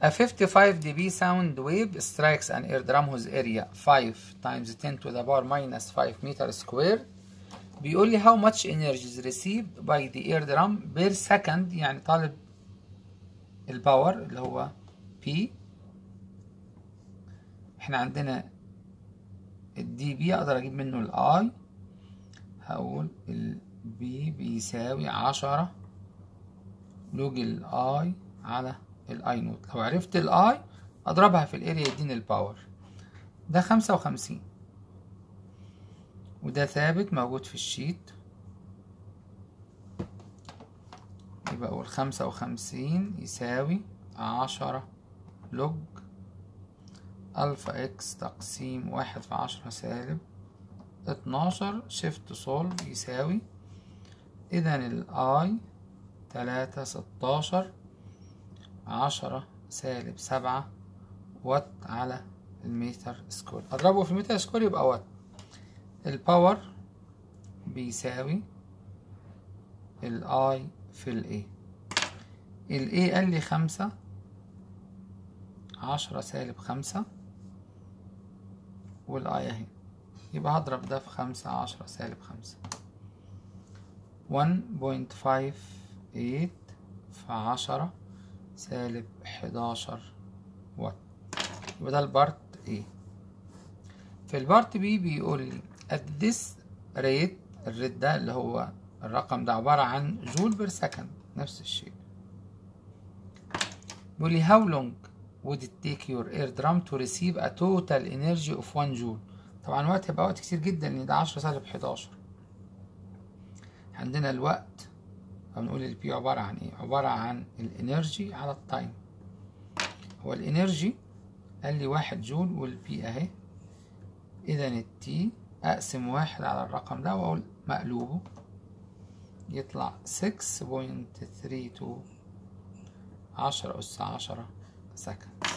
A 55 dB sound wave strikes an eardrum whose area 5 times 10 to the power minus 5 meter squared بيقول لي how much energy is received by the eardrum per second يعني طالب الباور اللي هو P احنا عندنا الدي بي اقدر اجيب منه الاي هقول البي بيساوي عشرة لوج الاي على الاي نوت لو عرفت الاي اضربها في الاريا يديني الباور ده خمسة وخمسين وده ثابت موجود في الشيت يبقى اقول خمسة وخمسين يساوي عشرة لوج ألفا إكس تقسيم واحد في عشرة سالب اتناشر شيفت سولف يساوي إذا الآي تلاتة ستاشر عشرة سالب سبعة وات على المتر سكوير أضربه في المتر سكوير يبقى وات الباور بيساوي الآي في الإيه الإيه قال لي خمسة عشرة سالب خمسة والآي أهي يبقى هضرب ده في خمسة عشرة سالب خمسة 1.58 في عشرة سالب حداشر وات يبقى ده البارت A في البارت B بيقول لي at this rate الريت ده اللي هو الرقم ده عبارة عن جول بير سكند نفس الشيء بيقول لي how long would it take your eardrum to receive a total energy of 1 joule طبعا الوقت هيبقى وقت كتير جدا لان ده 10 سالب 11 عندنا الوقت هنقول البي عبارة عن ايه عبارة عن الانرجي على التايم هو الانرجي قال لي واحد جول والبي اهي اذا التي اقسم واحد على الرقم ده واقول مقلوبه يطلع 6.32 عشرة أس عشرة سكند